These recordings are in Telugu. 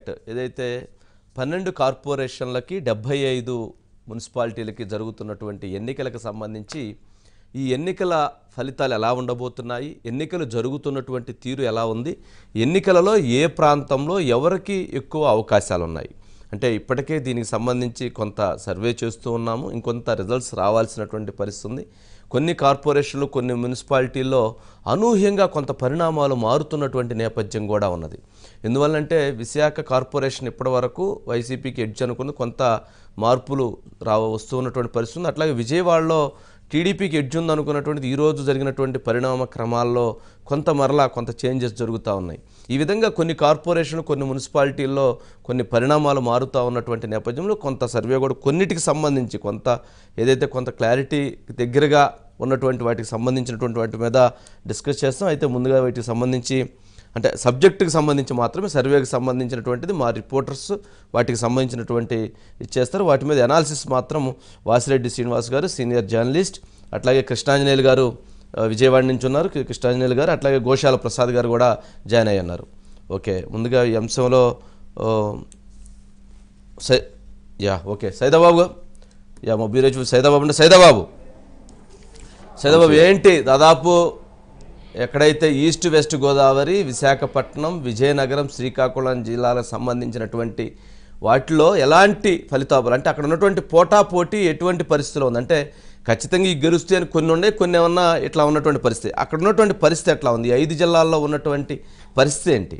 ఏదైతే పన్నెండు కార్పొరేషన్లకి డెబ్భై ఐదు మున్సిపాలిటీలకి జరుగుతున్నటువంటి ఎన్నికలకు సంబంధించి ఈ ఎన్నికల ఫలితాలు ఎలా ఉండబోతున్నాయి ఎన్నికలు జరుగుతున్నటువంటి తీరు ఎలా ఉంది ఎన్నికలలో ఏ ప్రాంతంలో ఎవరికి ఎక్కువ అవకాశాలు ఉన్నాయి అంటే ఇప్పటికే దీనికి సంబంధించి కొంత సర్వే చేస్తూ ఉన్నాము ఇంకొంత రిజల్ట్స్ రావాల్సినటువంటి పరిస్థితి ఉంది కొన్ని కార్పొరేషన్లు కొన్ని మున్సిపాలిటీల్లో అనూహ్యంగా కొంత పరిణామాలు మారుతున్నటువంటి నేపథ్యం కూడా ఉన్నది ఎందువల్లంటే విశాఖ కార్పొరేషన్ ఇప్పటివరకు వైసీపీకి ఎడ్జ్ అనుకుని కొంత మార్పులు రా వస్తూ ఉన్నటువంటి పరిస్థితి ఉంది అట్లాగే విజయవాడలో టీడీపీకి ఎడ్జ్ ఉంది అనుకున్నటువంటిది ఈరోజు జరిగినటువంటి పరిణామ క్రమాల్లో కొంత మరలా కొంత చేంజెస్ జరుగుతూ ఉన్నాయి ఈ విధంగా కొన్ని కార్పొరేషన్ కొన్ని మున్సిపాలిటీల్లో కొన్ని పరిణామాలు మారుతూ ఉన్నటువంటి నేపథ్యంలో కొంత సర్వే కూడా కొన్నిటికి సంబంధించి కొంత ఏదైతే కొంత క్లారిటీ దగ్గరగా ఉన్నటువంటి వాటికి సంబంధించినటువంటి వాటి మీద డిస్కస్ చేస్తాం అయితే ముందుగా వీటికి సంబంధించి అంటే సబ్జెక్టుకి సంబంధించి మాత్రమే సర్వేకి సంబంధించినటువంటిది మా రిపోర్టర్స్ వాటికి సంబంధించినటువంటి ఇచ్చేస్తారు వాటి మీద అనాలిసిస్ మాత్రం వాసిరెడ్డి శ్రీనివాస్ గారు సీనియర్ జర్నలిస్ట్ అట్లాగే కృష్ణాంజనేయులు గారు ఆ, విజయవాడ నుంచి ఉన్నారు కృ- కృష్ణాంజనేయులు గారు అట్లాగే గోశాల ప్రసాద్ గారు కూడా జాయిన్ అయ్యి ఉన్నారు ఓకే ముందుగా ఈ అంశంలో ఆ, సై యా ఓకే సైదాబాబు గారు యా మా బీరోజు సైదాబాబు అంటే సైదాబాబు సైదాబాబు ఏంటి దాదాపు ఎక్కడైతే ఈస్ట్ వెస్ట్ గోదావరి విశాఖపట్నం విజయనగరం శ్రీకాకుళం జిల్లాలకు సంబంధించినటువంటి వాటిలో ఎలాంటి ఫలితాలు అంటే అక్కడ ఉన్నటువంటి పోటా పోటీ ఎటువంటి పరిస్థితిలో ఉంది అంటే ఖచ్చితంగా ఈ గెలుస్తే అని కొన్ని ఉన్నాయి కొన్ని ఏమన్నా ఇట్లా ఉన్నటువంటి పరిస్థితి అక్కడ ఉన్నటువంటి పరిస్థితి ఎట్లా ఉంది ఈ ఐదు జిల్లాల్లో ఉన్నటువంటి పరిస్థితి ఏంటి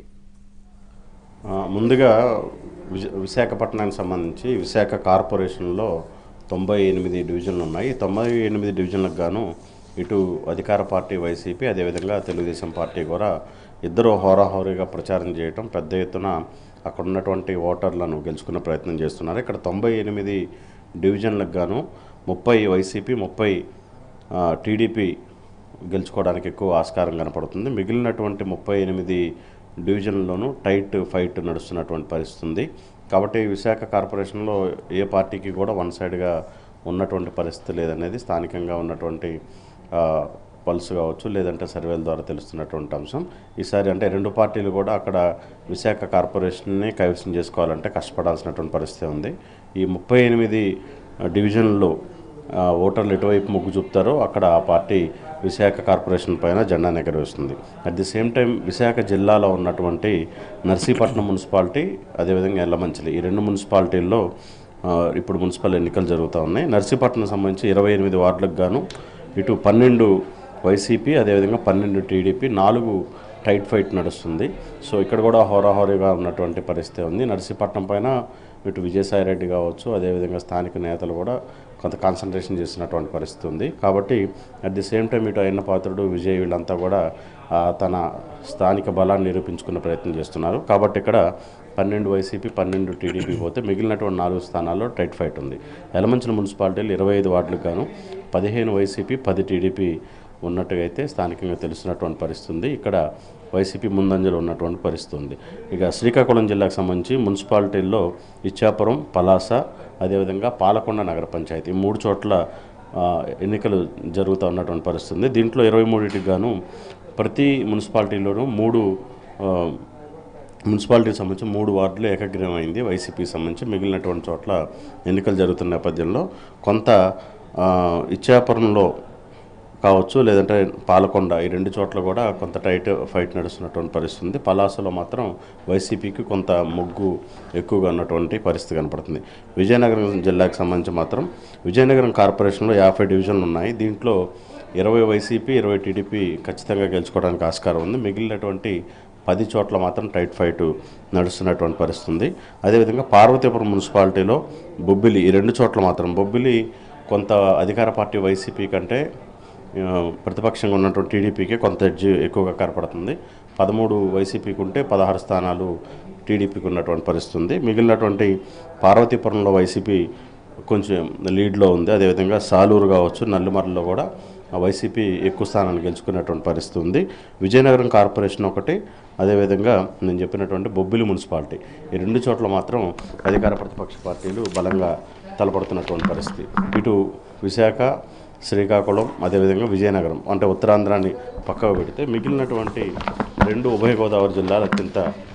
ఆ, ముందుగా విశ విశాఖపట్నానికి సంబంధించి విశాఖ కార్పొరేషన్లో తొంభై ఎనిమిది డివిజన్లు ఉన్నాయి ఈ తొంభై ఎనిమిది డివిజన్లకు గాను ఇటు అధికార పార్టీ వైసీపీ అదేవిధంగా తెలుగుదేశం పార్టీ కూడా ఇద్దరు హోరాహోరీగా ప్రచారం చేయటం పెద్ద ఎత్తున అక్కడ ఉన్నటువంటి ఓటర్లను గెలుచుకునే ప్రయత్నం చేస్తున్నారు ఇక్కడ తొంభై ఎనిమిది డివిజన్లకు గాను ముప్పై వైసీపీ ముప్పై ఆ, టీడీపీ గెలుచుకోవడానికి ఎక్కువ ఆస్కారం కనపడుతుంది మిగిలినటువంటి ముప్పై ఎనిమిది డివిజన్లోనూ టైట్ ఫైట్ నడుస్తున్నటువంటి పరిస్థితి ఉంది కాబట్టి విశాఖ కార్పొరేషన్లో ఏ పార్టీకి కూడా వన్ సైడ్గా ఉన్నటువంటి పరిస్థితి లేదనేది స్థానికంగా ఉన్నటువంటి ఆ, పల్స్ కావచ్చు లేదంటే సర్వేల ద్వారా తెలుస్తున్నటువంటి అంశం ఈసారి అంటే రెండు పార్టీలు కూడా అక్కడ విశాఖ కార్పొరేషన్ని కైవసం చేసుకోవాలంటే కష్టపడాల్సినటువంటి పరిస్థితి ఉంది ఈ ముప్పై ఎనిమిది డివిజన్లు ఆ, ఓటర్లు ఎటువైపు మొగ్గు చూపుతారో అక్కడ ఆ పార్టీ విశాఖ కార్పొరేషన్ పైన జెండా ఎగరవేస్తుంది at the same time Visakha జిల్లాలో ఉన్నటువంటి నర్సీపట్నం మున్సిపాలిటీ అదేవిధంగా ఎల్లమంచిలి ఈ రెండు మున్సిపాలిటీల్లో ఆ, ఇప్పుడు మున్సిపల్ ఎన్నికలు జరుగుతూ ఉన్నాయి నర్సీపట్నం సంబంధించి ఇరవై ఎనిమిది వార్డులకు గాను ఇటు పన్నెండు వైసీపీ అదేవిధంగా పన్నెండు టీడీపీ నాలుగు టైట్ ఫైట్ నడుస్తుంది సో ఇక్కడ కూడా హోరాహోరీగా ఉన్నటువంటి పరిస్థితి ఉంది నర్సీపట్నం పైన ఇటు విజయసాయిరెడ్డి కావచ్చు అదేవిధంగా స్థానిక నేతలు కూడా కొంత కాన్సన్ట్రేషన్ చేసినటువంటి పరిస్థితి ఉంది కాబట్టి అట్ ది సేమ్ టైం ఇటు అయిన పాత్రుడు విజయ్ వీళ్ళంతా కూడా ఆ, తన స్థానిక బలాన్ని నిరూపించుకునే ప్రయత్నం చేస్తున్నారు కాబట్టి ఇక్కడ పన్నెండు వైసీపీ పన్నెండు టీడీపీ పోతే మిగిలినటువంటి నాలుగు స్థానాల్లో టైట్ ఫైట్ ఉంది ఎలమంచిన మున్సిపాలిటీలు ఇరవై ఐదు వార్డులకు గాను పదిహేను వైసీపీ పది టీడీపీ ఉన్నట్టుగా అయితే స్థానికంగా తెలుస్తున్నటువంటి పరిస్థితి ఉంది ఇక్కడ వైసీపీ ముందంజలో ఉన్నటువంటి పరిస్థితి ఉంది ఇక శ్రీకాకుళం జిల్లాకు సంబంధించి మున్సిపాలిటీల్లో ఇచ్చాపురం పలాస అదేవిధంగా పాలకొండ నగర పంచాయతీ ఈ మూడు చోట్ల ఆ, ఎన్నికలు జరుగుతూ ఉన్నటువంటి పరిస్థితి ఉంది దీంట్లో ఇరవై మూడింటికి గాను ప్రతి మున్సిపాలిటీలోనూ మూడు ఆ, మున్సిపాలిటీకి సంబంధించి మూడు వార్డులు ఏకగ్రీవం అయింది వైసీపీకి సంబంధించి మిగిలినటువంటి చోట్ల ఎన్నికలు జరుగుతున్న నేపథ్యంలో కొంత ఆ, ఇచ్చాపురంలో కావచ్చు లేదంటే పాలకొండ ఈ రెండు చోట్ల కూడా కొంత టైట్ ఫైట్ నడుస్తున్నటువంటి పరిస్థితి ఉంది పలాసలో మాత్రం వైసీపీకి కొంత మొగ్గు ఎక్కువగా ఉన్నటువంటి పరిస్థితి కనపడుతుంది విజయనగరం జిల్లాకు సంబంధించి మాత్రం విజయనగరం కార్పొరేషన్లో యాభై డివిజన్లు ఉన్నాయి దీంట్లో ఇరవై వైసీపీ ఇరవై టీడీపీ ఖచ్చితంగా గెలుచుకోవడానికి ఆస్కారం ఉంది మిగిలినటువంటి పది చోట్ల మాత్రం టైట్ ఫైట్ నడుస్తున్నటువంటి పరిస్థితి ఉంది అదేవిధంగా పార్వతీపురం మున్సిపాలిటీలో బొబ్బిలి ఈ రెండు చోట్ల మాత్రం బొబ్బిలి కొంత అధికార పార్టీ వైసీపీ కంటే ఆ, ప్రతిపక్షంగా ఉన్నటువంటి టీడీపీకి కొంత ఎడ్జ్ ఎక్కువగా కనపడుతుంది పదమూడు వైసీపీకి ఉంటే పదహారు స్థానాలు టీడీపీకి ఉన్నటువంటి పరిస్థితి ఉంది మిగిలినటువంటి పార్వతీపురంలో వైసీపీ కొంచెం లీడ్లో ఉంది అదేవిధంగా సాలూరు కావచ్చు నల్లిమర్లలో కూడా ఆ వైసీపీ ఎక్కువ స్థానాన్ని గెలుచుకున్నటువంటి పరిస్థితి ఉంది విజయనగరం కార్పొరేషన్ ఒకటి అదేవిధంగా నేను చెప్పినటువంటి బొబ్బిలి మున్సిపాలిటీ ఈ రెండు చోట్ల మాత్రం అధికార ప్రతిపక్ష పార్టీలు బలంగా తలపడుతున్నటువంటి పరిస్థితి ఇటు విశాఖ శ్రీకాకుళం అదేవిధంగా విజయనగరం అంటే ఉత్తరాంధ్రాన్ని పక్కకు పెడితే మిగిలినటువంటి రెండు ఉభయ గోదావరి జిల్లాలు అత్యంత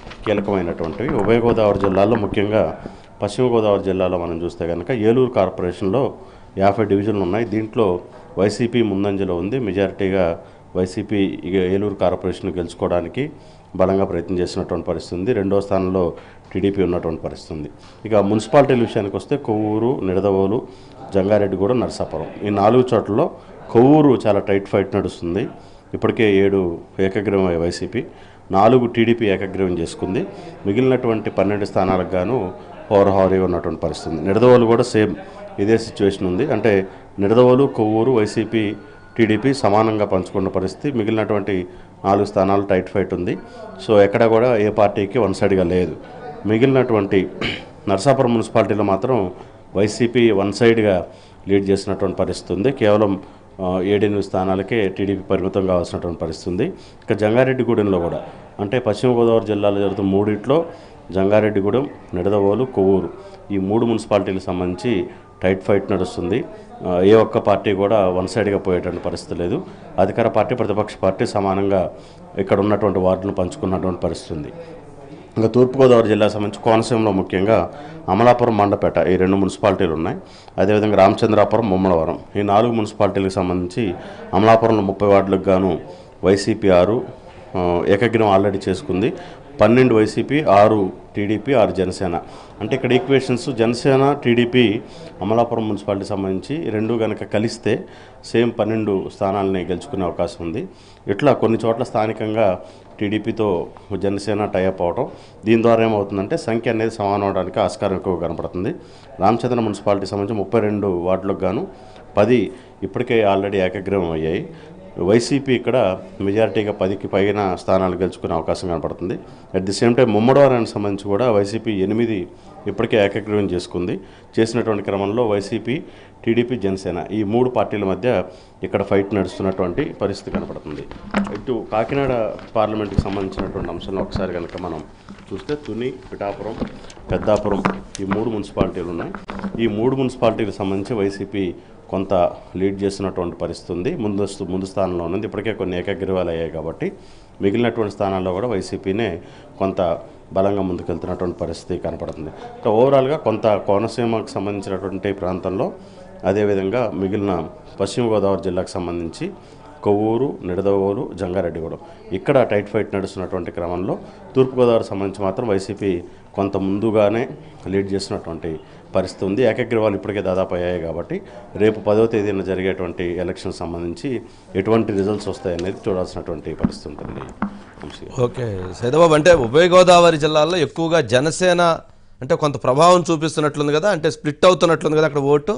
కీలకమైనటువంటివి ఉభయ గోదావరి జిల్లాల్లో ముఖ్యంగా పశ్చిమ గోదావరి జిల్లాలో మనం చూస్తే కనుక ఏలూరు కార్పొరేషన్లో యాభై డివిజన్లు ఉన్నాయి దీంట్లో వైసీపీ ముందంజలో ఉంది మెజారిటీగా వైసీపీ ఇక ఏలూరు కార్పొరేషన్ గెలుచుకోవడానికి బలంగా ప్రయత్నం చేసినటువంటి పరిస్థితి ఉంది రెండో స్థానంలో టీడీపీ ఉన్నటువంటి పరిస్థితి ఉంది ఇక మున్సిపాలిటీల విషయానికి వస్తే కొవ్వూరు నిడదవోలు జంగారెడ్డిగూడ నరసాపురం ఈ నాలుగు చోట్లలో కొవ్వూరు చాలా టైట్ ఫైట్ నడుస్తుంది ఇప్పటికే ఏడు ఏకగ్రీవం అయ్యాయి వైసీపీ నాలుగు టీడీపీ ఏకగ్రీవం చేసుకుంది మిగిలినటువంటి పన్నెండు స్థానాలకు గాను హోరహోరీగా ఉన్నటువంటి పరిస్థితి ఉంది నిడదవోలు కూడా సేమ్ ఇదే సిచ్యువేషన్ ఉంది అంటే నిడదవోలు కొవ్వూరు వైసీపీ టీడీపీ సమానంగా పంచుకున్న పరిస్థితి మిగిలినటువంటి నాలుగు స్థానాలు టైట్ ఫైట్ ఉంది సో ఎక్కడ కూడా ఏ పార్టీకి వన్ సైడ్గా లేదు మిగిలినటువంటి నరసాపురం మున్సిపాలిటీలో మాత్రం వైసీపీ వన్ సైడ్గా లీడ్ చేసినటువంటి పరిస్థితి ఉంది కేవలం ఆ, ఏడెనిమిది స్థానాలకే టీడీపీ పరిమితం కావాల్సినటువంటి పరిస్థితి ఉంది ఇక జంగారెడ్డిగూడెంలో కూడా అంటే పశ్చిమ గోదావరి జిల్లాలో జరుగుతున్న మూడిట్లో జంగారెడ్డిగూడెం నిడదవోలు కొవ్వూరు ఈ మూడు మున్సిపాలిటీలకు సంబంధించి టైట్ ఫైట్ నడుస్తుంది ఆ, ఏ ఒక్క పార్టీ కూడా వన్ సైడ్గా పోయేటువంటి పరిస్థితి లేదు అధికార పార్టీ ప్రతిపక్ష పార్టీ సమానంగా ఇక్కడ ఉన్నటువంటి వార్డులను పంచుకున్నటువంటి పరిస్థితి ఉంది ఇంకా తూర్పుగోదావరి జిల్లాకు సంబంధించి కోనసీమలో ముఖ్యంగా అమలాపురం మండపేట ఈ రెండు మున్సిపాలిటీలు ఉన్నాయి అదేవిధంగా రామచంద్రాపురం ముమ్మలవరం ఈ నాలుగు మున్సిపాలిటీలకు సంబంధించి అమలాపురంలో ముప్పై వార్డులకు గాను వైసీపీ ఆరు ఆ, ఏకగ్రీవం ఆల్రెడీ చేసుకుంది పన్నెండు వైసీపీ ఆరు టీడీపీ ఆరు జనసేన అంటే ఇక్కడ equations Janasena TDP Amalapuram municipality సంబంధించి రెండు కనుక కలిస్తే సేమ్ పన్నెండు స్థానాలని గెలుచుకునే అవకాశం ఉంది ఇట్లా కొన్ని చోట్ల స్థానికంగా టీడీపీతో జనసేన టైఅప్ అవడం దీని ద్వారా ఏమవుతుందంటే సంఖ్య అనేది సమానం అవడానికి ఆస్కారం ఎక్కువ కనపడుతుంది రామచంద్ర మున్సిపాలిటీ సంబంధించి ముప్పై రెండు వార్డులకు గాను పది ఇప్పటికే ఆల్రెడీ ఏకగ్రీవం అయ్యాయి వైసీపీ ఇక్కడ మెజారిటీగా పదికి పైన స్థానాలు గెలుచుకునే అవకాశం కనపడుతుంది అట్ ది సేమ్ టైం ముమ్మడివారానికి సంబంధించి కూడా వైసీపీ ఎనిమిది ఇప్పటికే ఏకగ్రీవం చేసుకుంది చేసినటువంటి క్రమంలో వైసీపీ టీడీపీ జనసేన ఈ మూడు పార్టీల మధ్య ఇక్కడ ఫైట్ నడుస్తున్నటువంటి పరిస్థితి కనపడుతుంది ఇటు కాకినాడ పార్లమెంట్కి సంబంధించినటువంటి అంశంలో ఒకసారి కనుక మనం చూస్తే తుని పిఠాపురం పెద్దాపురం ఈ మూడు మున్సిపాలిటీలు ఉన్నాయి ఈ మూడు మున్సిపాలిటీలకు సంబంధించి వైసీపీ కొంత లీడ్ చేస్తున్నటువంటి పరిస్థితి ఉంది ముందు ముందు స్థానంలో ఉన్నది ఇప్పటికే కొన్ని ఏకగ్రీవాలు అయ్యాయి కాబట్టి మిగిలినటువంటి స్థానాల్లో కూడా వైసీపీనే కొంత బలంగా ముందుకెళ్తున్నటువంటి పరిస్థితి కనపడుతుంది సో ఓవరాల్గా కొంత కోనసీమకు సంబంధించినటువంటి ప్రాంతంలో అదేవిధంగా మిగిలిన పశ్చిమ గోదావరి జిల్లాకు సంబంధించి కొవ్వూరు నిడదవోలు జంగారెడ్డిగూడెం ఇక్కడ టైట్ ఫైట్ నడుస్తున్నటువంటి క్రమంలో తూర్పుగోదావరి సంబంధించి మాత్రం వైసీపీ కొంత ముందుగానే లీడ్ చేసినటువంటి పరిస్థితి ఉంది ఏకగ్రీవాలు ఇప్పటికే దాదాపు అయ్యాయి కాబట్టి రేపు పదవ తేదీన జరిగేటువంటి ఎలక్షన్ సంబంధించి ఎటువంటి రిజల్ట్స్ వస్తాయనేది చూడాల్సినటువంటి పరిస్థితి ఉంటుంది వంశీ గారు. ఓకే సైదబాబు అంటే ఉభయ గోదావరి జిల్లాల్లో ఎక్కువగా జనసేన అంటే కొంత ప్రభావం చూపిస్తున్నట్లుంది కదా అంటే స్ప్లిట్ అవుతున్నట్లుంది కదా అక్కడ ఓటు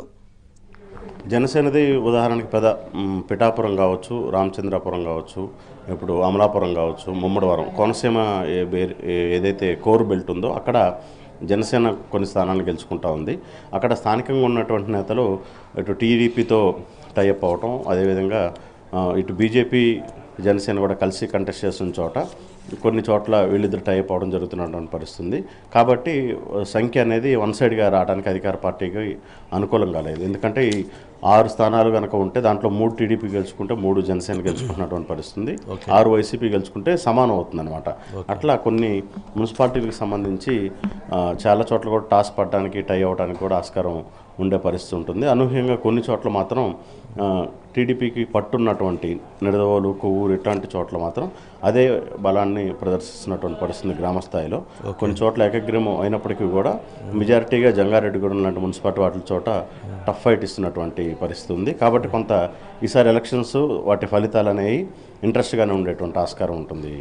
జనసేనది ఉదాహరణకి పెద్ద మ్, పిఠాపురం కావచ్చు రామచంద్రాపురం కావచ్చు ఇప్పుడు అమలాపురం కావచ్చు ముమ్మడివరం కోనసీమ ఏ- బే- ఏ- ఏదైతే కోర్ బెల్ట్ ఉందో అక్కడ జనసేన కొన్ని స్థానాలు గెలుచుకుంటా ఉంది అక్కడ స్థానికంగా ఉన్నటువంటి నేతలు ఇటు టీడీపీతో టైఅప్ అవటం అదేవిధంగా ఆ, ఇటు బీజేపీ జనసేన కూడా కలిసి కంటెస్ట్ చేస్తున్న చోట కొన్ని చోట్ల వీళ్ళిద్దరు టైప్ అవడం జరుగుతున్నటువంటి పరిస్థితి ఉంది. కాబట్టి ఆ, సంఖ్య అనేది వన్ సైడ్గా రావడానికి అధికార పార్టీకి అనుకూలంగా లేదు ఎందుకంటే ఈ ఆరు స్థానాలు కనుక ఉంటే దాంట్లో మూడు టీడీపీ గెలుచుకుంటే మూడు జనసేన గెలుచుకుంటున్నటువంటి పరిస్థితి ఉంది. ఆరు వైసీపీ గెలుచుకుంటే సమానం అవుతుందన్నమాట అట్లా కొన్ని మున్సిపాలిటీలకు సంబంధించి ఆ, చాలా చోట్ల కూడా టాస్ పడడానికి టై అవ్వడానికి కూడా ఆస్కారం ఉండే పరిస్థితి ఉంటుంది అనూహ్యంగా కొన్ని చోట్ల మాత్రం ఆ, టీడీపీకి పట్టున్నటువంటి నిడదవోలు కొవ్వూరు ఇట్లాంటి చోట్ల మాత్రం అదే బలాన్ని ప్రదర్శిస్తున్నటువంటి పరిస్థితి గ్రామ స్థాయిలో కొన్ని చోట్ల ఏకగ్రీవం అయినప్పటికీ కూడా మెజారిటీగా జంగారెడ్డిగూడెం లాంటి మున్సిపాలిటీ వాటి చోట టఫ్ ఫైట్ ఇస్తున్నటువంటి పరిస్థితి ఉంది కాబట్టి కొంత ఈసారి ఎలక్షన్స్ వాటి ఫలితాలు అనేవి ఇంట్రెస్ట్గానే ఉండేటువంటి ఆస్కారం ఉంటుంది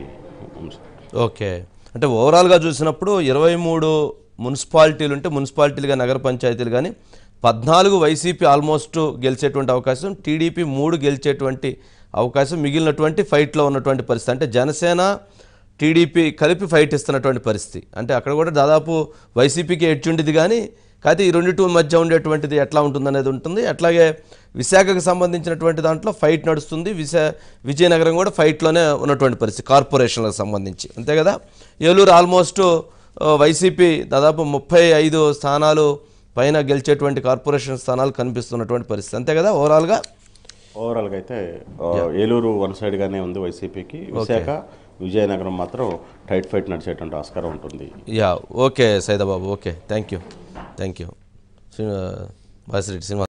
ఓకే అంటే ఓవరాల్గా చూసినప్పుడు ఇరవై మూడు మున్సిపాలిటీలు ఉంటే మున్సిపాలిటీలుగా నగర పంచాయతీలు కానీ పద్నాలుగు వైసీపీ ఆల్మోస్ట్ గెలిచేటువంటి అవకాశం టీడీపీ మూడు గెలిచేటువంటి అవకాశం మిగిలినటువంటి ఫైట్లో ఉన్నటువంటి పరిస్థితి అంటే జనసేన టీడీపీ కలిపి ఫైట్ ఇస్తున్నటువంటి పరిస్థితి అంటే అక్కడ కూడా దాదాపు వైసీపీకి ఎడ్చుండిది కానీ కాకపోతే ఈ రెండింటి మధ్య ఉండేటువంటిది ఎట్లా ఉంటుందనేది ఉంటుంది అట్లాగే విశాఖకు సంబంధించినటువంటి దాంట్లో ఫైట్ నడుస్తుంది విశా విజయనగరం కూడా ఫైట్లోనే ఉన్నటువంటి పరిస్థితి కార్పొరేషన్లకు సంబంధించి అంతే కదా ఏలూరు ఆల్మోస్ట్ ఆ, వైసీపీ దాదాపు ముప్పై ఐదు స్థానాలు పైన గెలిచేటువంటి కార్పొరేషన్ స్థానాలు కనిపిస్తున్నటువంటి పరిస్థితి అంతే కదా ఓవరాల్గా ఓవరాల్గా అయితే ఆ, ఏలూరు వన్ సైడ్గానే ఉంది వైసీపీకి విశాఖ విజయనగరం మాత్రం టైట్ ఫైట్ నడిచేటువంటి ఆస్కారం ఉంటుంది yeah okay Saidababu okay thank you thank you Vasireddy Srinivas